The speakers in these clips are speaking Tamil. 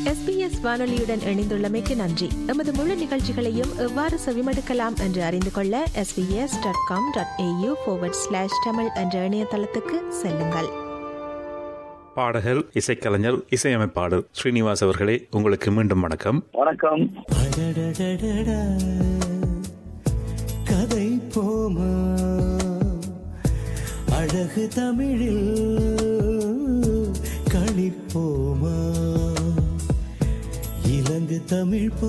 எஸ்பிஎஸ் வானொலியுடன் இணைந்துள்ளமைக்கு நன்றி எமது முழு நிகழ்ச்சிகளையும் எவ்வாறு செவிமடுக்கலாம் என்று அறிந்து கொள்ள SBS dot com dot AU slash Tamil என்ற இணையதளத்துக்கு செல்லுங்கள் பாடகர் இசைக்கலைஞர் இசையமைப்பாளர் ஸ்ரீனிவாஸ் அவர்களே உங்களுக்கு மீண்டும் வணக்கம் வணக்கம் அடடடடடா, கதை போமா அழகு தமிழில் களிப்போமா இலங்கு தமிழ் போ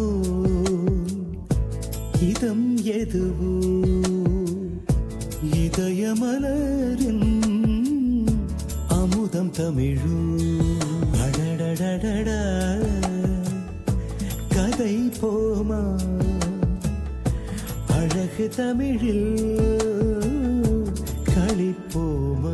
இதம் எதுவோ இதயமலரின் அமுதம் தமிழோ அடடடடடா கதை போமா அழகு தமிழில் களிப்போமா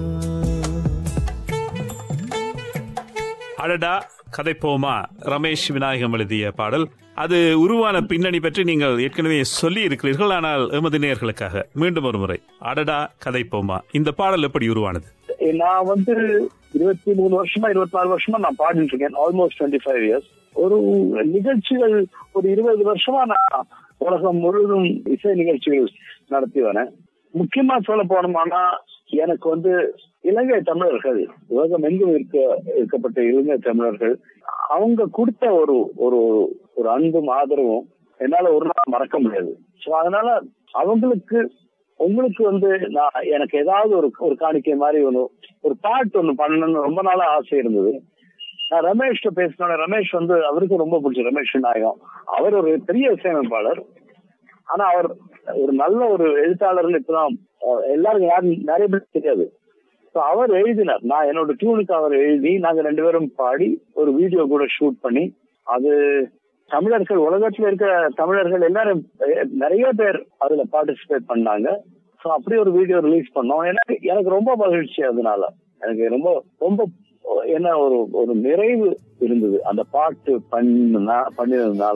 அடடா கதை போமா ரமேஷ் விநாயகம் எழுதிய பாடல் அது உருவான பின்னணி பற்றி நீங்கள் ஏற்கனவே சொல்லி இருக்கிறீர்கள் ஆனால் எமது நேயர்களுக்காக மீண்டும் ஒரு முறை அடடா கதை போமா இந்த பாடல் எப்படி உருவானது நான் வந்து இருபத்தி மூணு வருஷமா இருபத்தி நாலு வருஷமா நான் பாடிட்டு இருக்கேன் ஆல்மோஸ்ட் டுவெண்ட்டி ஃபைவ் இயர்ஸ் ஒரு நிகழ்ச்சிகள் ஒரு இருபது வருஷமா நான் உலகம் முழுவதும் இசை நிகழ்ச்சிகள் நடத்தி வரேன் முக்கியமா சொல்ல போனோம்னா எனக்கு வந்து இலங்கை தமிழர்கள் உலகம் எங்கும் இருக்க இருக்கப்பட்ட இலங்கை தமிழர்கள் அவங்க கொடுத்த ஒரு ஒரு ஒரு அன்பும் ஆதரவும் என்னால ஒரு நாள் மறக்க முடியாது சோ அதனால அவங்களுக்கு உங்களுக்கு வந்து நான் எனக்கு ஏதாவது ஒரு ஒரு காணிக்கை மாதிரி ஒன்று ஒரு பாட்டு ஒன்று பண்ணணும்னு ரொம்ப நாளா ஆசை இருந்தது நான் ரமேஷ்ட பேசினோட ரமேஷ் வந்து அவருக்கு ரொம்ப பிடிச்ச ரமேஷ் நாயகம் அவர் ஒரு பெரிய இசையமைப்பாளர் ஆனா அவர் ஒரு நல்ல ஒரு எழுத்தாளர்னு இப்பதான் அஹ், எல்லாருக்கும் யாரும் நிறைய பேர் தெரியாது So அவர் எழுதினார் நான் என்னோட டியூனுக்கு அவர் எழுதி நாங்க ரெண்டு பேரும் பாடி ஒரு வீடியோ கூட ஷூட் பண்ணி அது தமிழர்கள் உலகத்துல இருக்கிற தமிழர்கள் எல்லாரும் அஹ், நிறைய பேர் அதுல பார்ட்டிசிபேட் பண்ணாங்க சோ அப்படி ஒரு வீடியோ ரிலீஸ் பண்ணோம் எனக்கு எனக்கு ரொம்ப மகிழ்ச்சி அதனால எனக்கு ரொம்ப ரொம்ப என்ன ஒரு ஒரு நிறைவு இருந்தது அந்த பாட்டு பண்ணா பண்ணினதுனால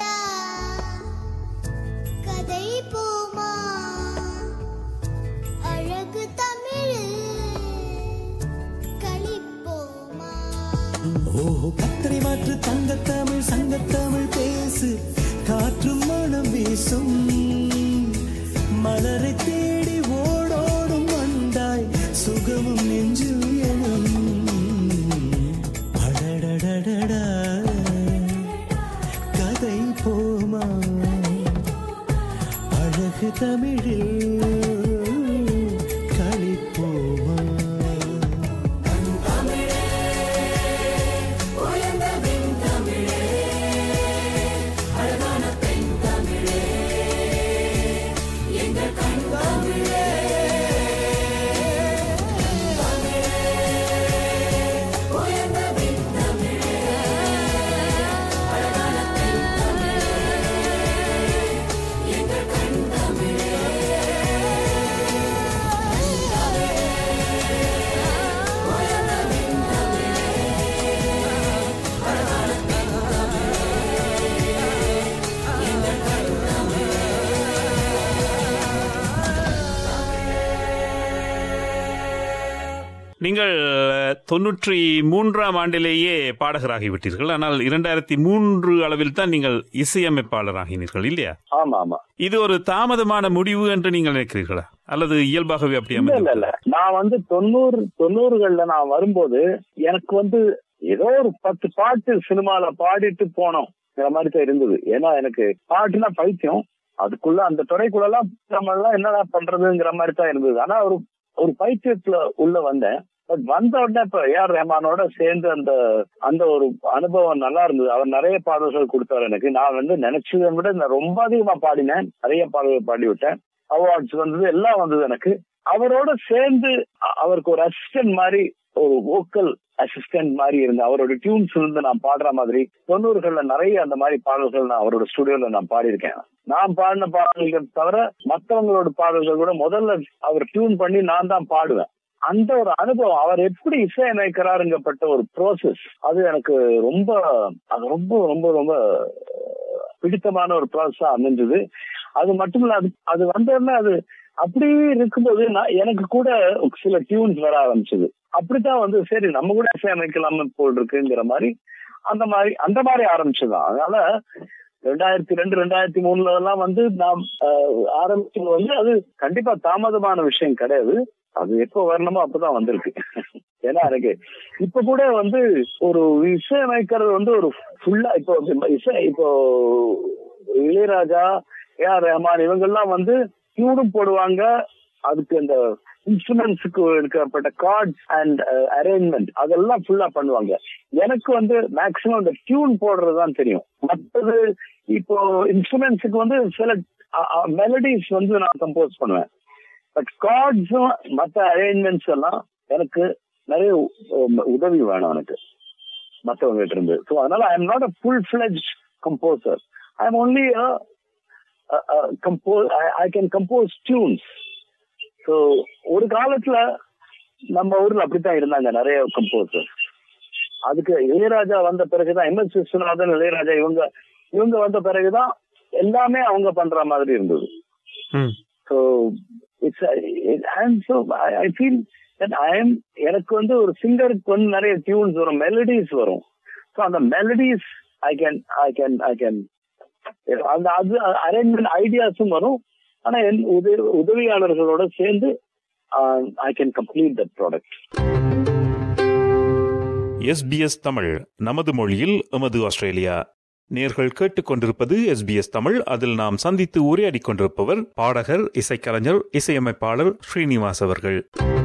கதை போமா அழகு தமிழ் களிப்போமா ஓ கத்தரை மாற்று தங்கத்தமிழ் சங்கத்தமிழ் பேசு காற்றும் மனம் வீசும் மலரை தேடி ஓடோடும் வந்தாய் சுகமும் நெஞ்சில் எனும் அடடடடடா கதை போமா அழகு தமிழில் களிப்போமா நீங்கள் அஹ், தொன்னூற்றி மூன்றாம் ஆண்டிலேயே பாடகராகிவிட்டீர்கள் ஆனால் இரண்டாயிரத்தி மூன்று அளவில் தான் நீங்கள் இசையமைப்பாளராகினீர்கள் இல்லையா ஆமா ஆமா இது ஒரு தாமதமான முடிவு என்று நீங்கள் நினைக்கிறீர்களா அல்லது இயல்பாகவே அப்படி இல்ல இல்ல அமைந்தது இல்ல நான் வந்து தொண்ணூறு தொண்ணூறுகள்ல நான் வரும்போது எனக்கு வந்து ஏதோ ஒரு பத்து பாட்டு சினிமால பாடிட்டு போனோம்ங்கிற மாதிரி தான் இருந்தது ஏன்னா எனக்கு பாட்டுனா பைத்தியம் அதுக்குள்ள அந்த துறைக்குள்ள எல்லாம் நம்ம எல்லாம் என்னடா பண்றதுங்கிற மாதிரி தான் இருந்தது ஆனா ஒரு ஒரு பைத்தியத்துல உள்ள வந்தேன் பட் வந்த உடனே இப்ப ஏஆர் ரஹ்மானோட சேர்ந்து அந்த அந்த ஒரு அனுபவம் நல்லா இருந்தது அவர் நிறைய பாடல்கள் கொடுத்தாரு எனக்கு நான் வந்து நினைச்சதை விட நான் ரொம்ப அதிகமா பாடினேன் நிறைய பாடல்கள் பாடி விட்டேன் அவார்ட்ஸ் வந்தது எல்லாம் வந்தது எனக்கு அவரோட சேர்ந்து அ- அவருக்கு ஒரு அசிஸ்டன்ட் மாதிரி ஒரு வோக்கல் அசிஸ்டன்ட் மாதிரி இருந்த அவரோட டியூன்ஸ் இருந்து நான் பாடுற மாதிரி தொண்ணூறுகள்ல நிறைய அந்த மாதிரி பாடல்கள் நான் அவரோட ஸ்டுடியோல நான் பாடியிருக்கேன் நான் பாடின பாடல்கள் தவிர மத்தவங்களோட பாடல்கள் கூட முதல்ல அவர் டியூன் பண்ணி நான் தான் பாடுவேன் அந்த ஒரு அனுபவம் அவர் எப்படி இசையமைக்கிறாருங்கப்பட்ட ஒரு ப்ரோசஸ் அது எனக்கு ரொம்ப அது ரொம்ப ரொம்ப ரொம்ப அஹ், பிடித்தமான ஒரு ப்ராசஸா அமைஞ்சது அது மட்டும் இல்ல அது அது வந்தோடனே அது அப்படியே இருக்கும்போது நான் எனக்கு கூட சில டியூன்ஸ் வர ஆரம்பிச்சது அப்படித்தான் வந்து சரி நம்ம கூட இசையமைக்கலாம்னு போல் இருக்குங்கிற மாதிரி அந்த மாதிரி அந்த மாதிரி ஆரம்பிச்சதுதான் அதனால ரெண்டாயிரத்தி ரெண்டு ரெண்டாயிரத்தி மூணுல எல்லாம் வந்து நாம் அஹ், ஆரம்பிச்சது வந்து அது கண்டிப்பா தாமதமான விஷயம் கிடையாது அது எப்போ வரணுமோ அப்பதான் வந்திருக்கு ஏன்னா எனக்கு இப்ப கூட வந்து ஒரு இசையமைக்கிறது வந்து ஒரு ஃபுல்லா இப்போ இசை இப்போ இளையராஜா ஏ ஆர் ரஹ்மான் இவங்கெல்லாம் வந்து டியூனும் போடுவாங்க அதுக்கு இந்த இன்ஸ்ட்ருமெண்ட்ஸுக்கு எடுக்கப்பட்ட கார்ட்ஸ் அண்ட் அரேஞ்ச்மெண்ட் அதெல்லாம் ஃபுல்லா பண்ணுவாங்க எனக்கு வந்து மேக்சிமம் இந்த டியூன் போடுறது தான் தெரியும் மற்றது இப்போ இன்ஸ்ட்ருமெண்ட்ஸுக்கு வந்து சில மெலடிஸ் வந்து நான் கம்போஸ் பண்ணுவேன் பட் கார்ட்ஸும் மற்ற அரேஞ்ச்மெண்ட்ஸ் எல்லாம் எனக்கு நிறைய உ- உதவி வேணும் எனக்கு மற்றவங்க கிட்ட இருந்து ஸோ அதனால I am not a full fledged composer I am only compose I can compose tunes so ஒரு காலத்துல நம்ம ஊர்ல அப்படித்தான் இருந்தாங்க நிறைய கம்போசர் அதுக்கு இளையராஜா வந்த பிறகுதான் எம் எஸ் விஸ்வநாதன் இளையராஜா இவங்க இவங்க வந்த பிறகுதான் எல்லாமே அவங்க பண்ற மாதிரி இருந்தது hmm. So it's and so I feel I am எனக்கு வந்து ஒரு சிங்கருக்கு வந்து நிறைய டியூன்ஸ் வரும் மெலடிஸ் வரும் ஸோ அந்த melodies I can I can I can அந்த அது அரேஞ்ச்மெண்ட் ஐடியாஸும் வரும் ஆனா என் உதவி உதவியாளர்களோட சேர்ந்து I can complete that product SBS Tamil நமது மொழியில் எமது ஆஸ்திரேலியா நேர்கள் கேட்டுக்கொண்டிருப்பது எஸ்பிஎஸ் தமிழ் அதில் நாம் சந்தித்து உரையாடிக் கொண்டிருப்பவர் பாடகர் இசைக்கலைஞர் இசையமைப்பாளர் ஸ்ரீனிவாஸ் அவர்கள்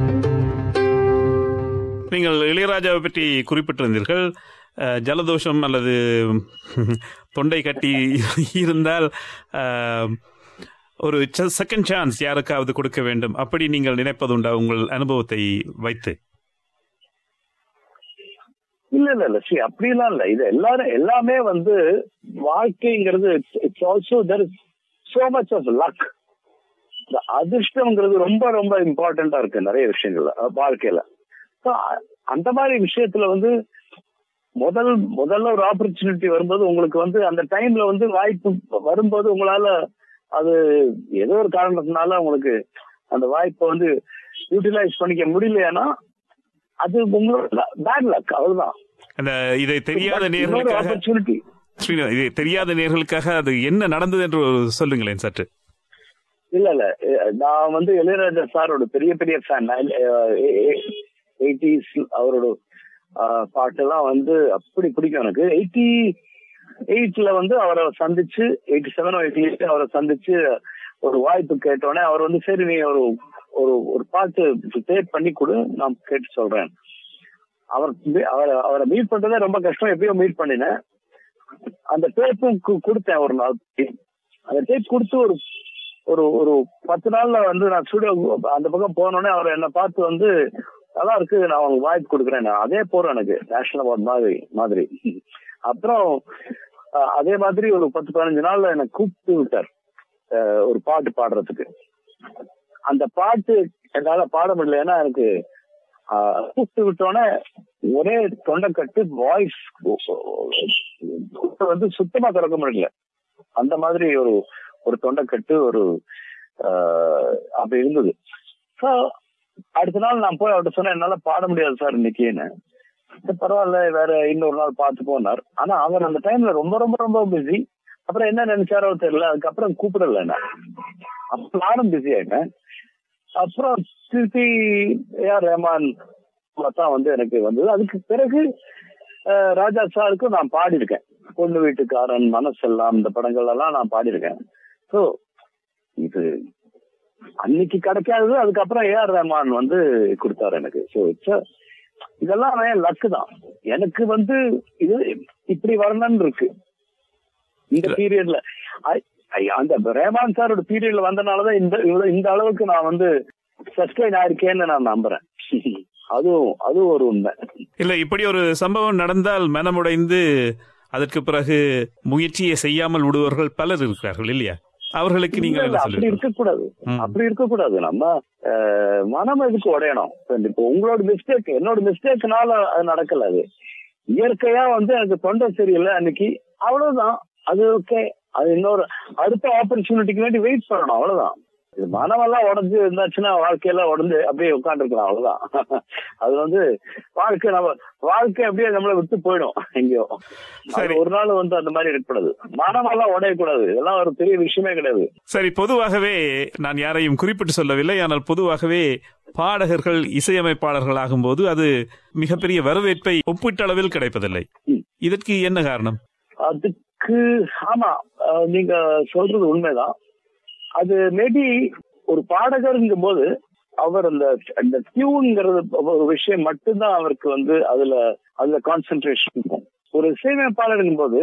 நீங்கள் இளையராஜாவை பற்றி குறிப்பிட்டிருந்தீர்கள் அஹ், ஜலதோஷம் அல்லது தொண்டை கட்டி இருந்தால் அஹ், ஒரு செகண்ட் சான்ஸ் யாருக்காவது கொடுக்க வேண்டும் அப்படி நீங்கள் நினைப்பதுண்டா உங்கள் அனுபவத்தை வைத்து இல்ல இல்ல இல்ல see அப்படிலாம் இல்ல இது எல்லாரும் எல்லாமே வந்து வாழ்க்கைங்கிறது it's also there is so much of luck இந்த அதிர்ஷ்டம்ங்கிறது ரொம்ப ரொம்ப இம்பார்ட்டண்டா இருக்கு நிறைய விஷயங்கள்ல அஹ் வாழ்க்கையில So, அ- அந்த மாதிரி விஷயத்துல வந்து முதல் முதல்ல ஒரு ஆப்பர்ச்சுனிட்டி வரும்போது உங்களுக்கு வந்து அந்த டைம்ல வந்து வாய்ப்பு வரும்போது உங்களால அது ஏதோ ஒரு காரணத்தினால உங்களுக்கு அந்த வாய்ப்பை வந்து யூட்டிலைஸ் பண்ணிக்க முடியலையானா அது உங்களோட பேட் லக் அவ்வளவுதான் அந்த இதை தெரியாத நேர்களுக்காக ஆப்பர்ச்சுனிட்டி ஸ்ரீனிவாஸ், இது தெரியாத நேர்களுக்காக அது என்ன நடந்தது என்று ஒரு சொல்லுங்களேன் சற்று இல்ல இல்ல அஹ் நான் வந்து இளையராஜா சாரோட பெரிய பெரிய ஃபேன் எயிட்டிஸ் அவரோட அஹ், பாட்டெல்லாம் வந்து அப்படி பிடிக்கும் எனக்கு எயிட்டி எயிட்ல வந்து அவரை சந்திச்சு எயிட்டி செவன் எயிட்டி எயிட் அவரை சந்திச்சு ஒரு வாய்ப்பு கேட்டோடனே அவர் வந்து சரி நீ ஒரு ஒரு ஒரு பாட்டு டேப் பண்ணி கொடு நான் கேட்டு சொல்றேன் அவர் அவரை அவரை மீட் பண்றதே ரொம்ப கஷ்டம் எப்பயோ மீட் பண்ணினேன் அந்த டேப்பும் கொடுத்தேன் ஒரு நாள் அந்த டேப் கொடுத்து ஒரு ஒரு ஒரு பத்து நாள்ல வந்து நான் ஸ்டுடியோ அந்த பக்கம் போனோடனே அவர் என்ன பார்த்து வந்து நல்லா இருக்கு நான் உங்களுக்கு வாய்ப்பு கொடுக்குறேன் அதே போறோம் எனக்கு நேஷனல் அவார்ட் மாதிரி மாதிரி அப்புறம் அஹ், அதே மாதிரி ஒரு பத்து பதினஞ்சு நாள்ல என்னை கூப்பிட்டு விட்டார் அஹ், ஒரு பாட்டு பாடுறதுக்கு அந்த பாட்டு என்னால பாட முடியல ஏன்னா எனக்கு ஆஹ், கூப்பிட்டு விட்டோன்னே ஒரே தொண்டைக்கட்டு வாய்ஸ் வந்து சுத்தமா திறக்க முடியல அந்த மாதிரி ஒரு ஒரு தொண்டைக்கட்டு ஒரு ஆஹ், அப்படி இருந்தது ஸோ அடுத்த நாள் நான் போய் அவர்கிட்ட சொன்னேன் என்னால பாட முடியாது சார் இன்னைக்குன்னு சரி, பரவாயில்ல வேற இன்னொரு நாள் பார்த்து போனார் ஆனா அவர் அந்த டைம்ல ரொம்ப ரொம்ப ரொம்ப பிஸி அப்புறம் என்ன நினைச்சாரோ தெரியல அதுக்கப்புறம் கூப்பிடல என்ன அப்ப நானும் பிஸி ஆயிட்டேன் அப்புறம் திருப்பி ஏஆர் ரஹ்மான் தான் வந்து எனக்கு வந்தது அதுக்கு பிறகு அஹ், ராஜா சாருக்கு நான் பாடியிருக்கேன் பொண்ணு வீட்டுக்காரன் மனசெல்லாம் இந்த படங்கள் எல்லாம் நான் பாடியிருக்கேன் ஸோ இது அன்னைக்கு கிடைக்காதது அதுக்கப்புறம் ஏஆர் ரஹ்மான் வந்து கொடுத்தாரு எனக்கு ஸோ இட்ஸ் இதெல்லாம் லக்கு தான் எனக்கு வந்து இது இப்படி வரணும்னு இருக்கு இந்த பீரியட்ல அந்த ரேமான் சாரோட பீரியட்ல வந்தனாலதான் இந்த இவ்வளவு- இந்த அளவுக்கு நான் வந்து சஸ்டைன் ஆயிருக்கேன்னு நான் நம்புறேன் அதுவும் அதுவும் ஒரு உண்மை இல்ல இப்படி ஒரு சம்பவம் நடந்தால் மனமுடைந்து அதற்கு பிறகு முயற்சியை செய்யாமல் விடுவர்கள் பலர் இருக்கிறார்கள் இல்லையா அவர்களுக்கு நீங்கள் இல்ல, என்ன அப்படி சொல்லுவீர்கள் இருக்க கூடாது ம். அப்படி இருக்க கூடாது நம்ம அஹ், மனம் எதுக்கு உடையணும் இப்போ உங்களோட மிஸ்டேக் என்னோட மிஸ்டேக்னால அது நடக்கல அது இயற்கையா வந்து எனக்கு தொண்டை சரியில்லை அன்னைக்கு அவ்வளவுதான் அது ஓகே அது இன்னொரு அடுத்த ஆப்பர்ச்சுனிட்டிக்கு வேண்டி வெயிட் பண்ணணும் அவ்வளவுதான் இது மனமெல்லாம் உடஞ்சு இருந்தாச்சுன்னா வாழ்க்கையெல்லாம் உடஞ்சு அப்படியே உட்காந்துருக்கலாம் அவ்வளவுதான் அது வந்து வாழ்க்கை நம்ம வாழ்க்கை அப்படியே நம்மள விட்டு போயிடும் எங்கேயோ சரி. அது ஒரு நாள் வந்து அந்த மாதிரி இருக்கக்கூடாது மனமெல்லாம் உடையக்கூடாது இதெல்லாம் ஒரு பெரிய விஷயமே கிடையாது சரி பொதுவாகவே நான் யாரையும் குறிப்பிட்டு சொல்லவில்லை ஆனால் பொதுவாகவே பாடகர்கள் இசையமைப்பாளர்கள் ஆகும்போது அது மிகப்பெரிய வரவேற்பை ஒப்பீட்டளவில் கிடைப்பதில்லை ம். இதற்கு என்ன காரணம் அதுக்கு ஆமா அஹ் நீங்க சொல்றது உண்மைதான் அது மேபி ஒரு பாடகருங்கும் போது அவர் அந்த அந்த டியூன்ங்கிறது ஒரு விஷயம் மட்டும்தான் அவருக்கு வந்து அதுல அதுல கான்சென்ட்ரேஷன் இருக்கும் ஒரு இசையமைப்பாளருங்கும் போது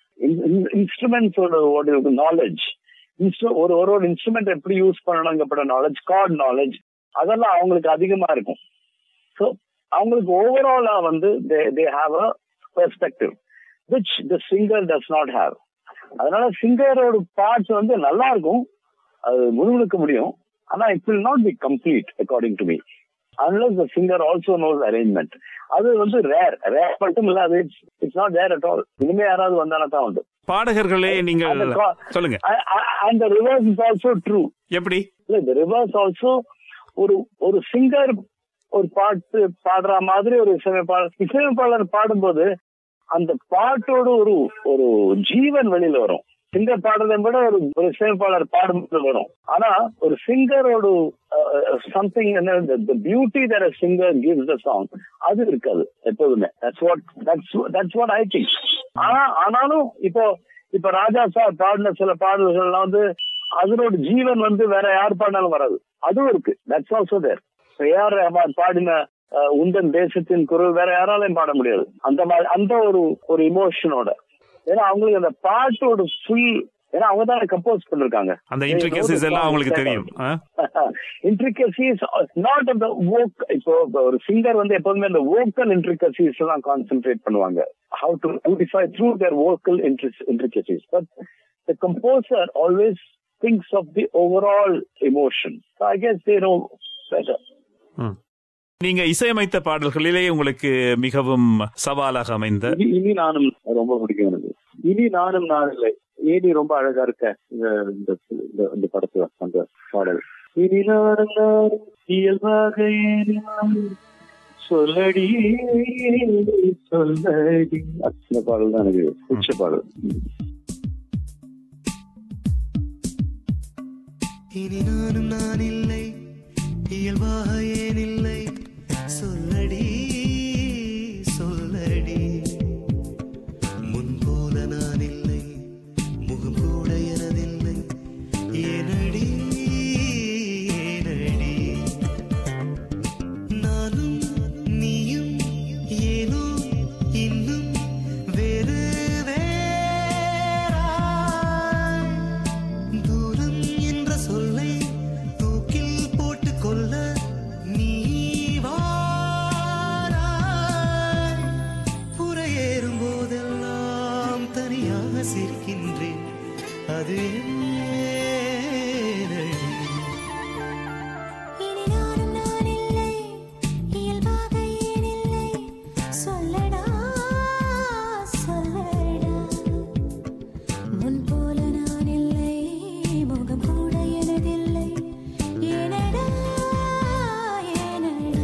இன்ஸ்ட்ருமெண்ட்ஸோட நாலேஜ் ஒரு ஒரு ஒரு இன்ஸ்ட்ருமெண்ட் எப்படி யூஸ் பண்ணணுங்கப்பட்ட நாலேஜ் கார்ட் நாலேஜ் அதெல்லாம் அவங்களுக்கு அதிகமா இருக்கும் ஸோ அவங்களுக்கு ஓவராலா வந்து they have a perspective which the singer does not have அதனால சிங்கரோட பார்ட்ஸ் வந்து நல்லா இருக்கும் அது முழுமுழுக்க முடியும் ஆனா it will not be complete according to me unless the singer also knows arrangement அது வந்து ரேர் ரேர் மட்டும் இல்ல அது it's not rare at all இனிமே யாராவது வந்தானா தான் உண்டு பாடகர்களே நீங்கள் அந்த கா- சொல்லுங்க and reverse is also true எப்படி இல்ல இந்த ரிவர்ஸ் ஆல்சோ ஒரு ஒரு சிங்கர் ஒரு பாட்டு பாடுற மாதிரி ஒரு இசையமைப்பாளர் இசையமைப்பாளர் பாடும்போது அந்த பாட்டோட ஒரு ஒரு ஜீவன் வெளியில வரும் சிங்கர் பாடுறதை விட ஒரு ஒரு இசையமைப்பாளர் பாடும்போது வரும் ஆனா ஒரு சிங்கரோட something beauty that singer gives the song அது இருக்காது எப்போதுமே that's what that's that's what I think ஆனா ஆனாலும் இப்போ இப்ப ராஜா சார் பாடின சில பாடல்கள்லாம் வந்து அதனோட ஜீவன் வந்து வேற யார் பாடினாலும் வராது அதுவும் இருக்கு that's also there AR Rahman பாடின அஹ், உந்தன் தேசத்தின் குரல் வேற யாராலையும் பாட முடியாது அந்த மாதிரி அந்த ஒரு ஒரு இமோஷனோட ஏன்னா அவங்களுக்கு அந்த பாட்டோட ஃபுல் ஏன்னா அவங்க தான் கம்போஸ் பண்ணிருக்காங்க அந்த இன்ட்ரிகசிஸ் எல்லாம் அவங்களுக்கு தெரியும் ஆ? இன்ட்ரிகசிஸ் நாட் அந்த வோக் இப்போ ஒரு சிங்கர் வந்து எப்போதுமே அந்த வோக்கல் இன்ட்ரிகசிஸ் தான் கான்சென்ட்ரேட் பண்ணுவாங்க how to beautify through their vocal intricacies but the composer always things of the overall emotion I guess they know better hmm. நீங்க இசையமைத்த பாடல்களிலே உங்களுக்கு மிகவும் சவாலாக அமைந்த இனி இனி நானும் ரொம்ப பிடிக்கும் எனக்கு இனி நானும் நான் இல்லை ஏனி ரொம்ப அழகா இருக்க இந்த இந்த இந்த- இந்த படத்துல அந்த பாடல் இனி நானும் நானும் இயல்பாக ஏனி நானும் சொல்லடி சொல்லடி அந்த பாடல் தான் எனக்கு பிடிச்ச பாடல் இனி நானும் நான் இல்லை இயல்பாக ஏன் இல்லை சொல்லடி சொல்லடி முன் போல நான் இல்லை முகம் கூட எனதில்லை ஏனடி ஏனடி நானும் நீயும் ஏனோ இன்னும் வேறு வேறாய் தூரம் என்ற சொல்லை தூக்கில் போட்டுக் கொள்ள நீ வாராய் புறையேறும் போதெல்லாம் தனியாக சிரிக்கின்றேன் அது ஏனடி? இனி நானும் நான் இல்லை இயல்பாக ஏன் இல்லை சொல்லடா சொல்லடா முன் போல நான் இல்லை முகம் கூட எனதில்லை ஏனடா ஏனடா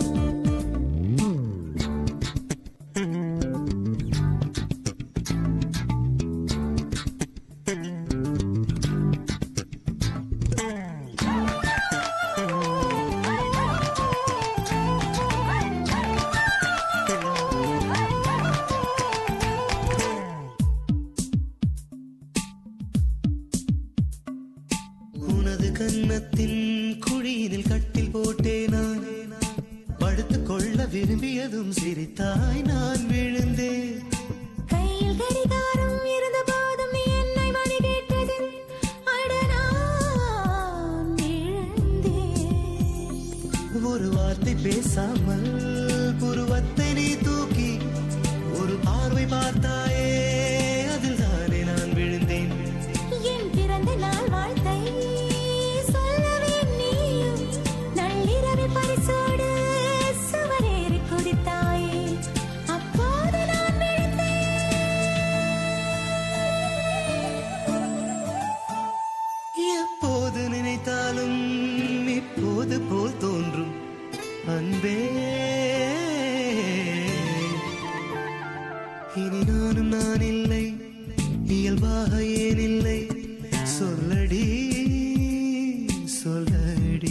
உனது கன்னத்தின் குழியினில் கட்டில் போட்டே நான் படுத்துக் கொள்ள விரும்பியதும் சிரித்தாய் நான் விழுந்தேன் கையில் கடிகாரம் இருந்த போதும் நீ என்னை மணி கேட்டது அட நான் இழந்தேன் ஒரு வார்த்தை பேசாமல் புருவத்தை நீ தூக்கி ஒரு பார்வை பார்த்தாயே அதில் தானே நான் விழுந்தேன் என் பிறந்த நாள் வாழ்த்தை சொல்லவே நீயும் நள்ளிரவில் பரிசோடு சுவரேறி குதித்தாயே அப்போது நான் விழுந்தேன் எப்போது நினைத்தாலும் நானும் நான் இல்லை இயல்பாக ஏன் இல்லை சொல்லடி சொல்லடி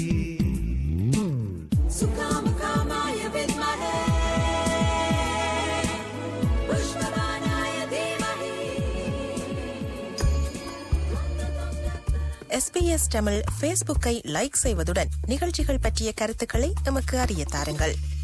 सुखामुखामाय विद्महे पुष्पबाणाय धीमहि எஸ்பிஎஸ் தமிழ் ஃபேஸ்புக்கை லைக் செய்வதுடன் நிகழ்ச்சிகள் பற்றிய கருத்துக்களை எமக்கு அறிய தாருங்கள்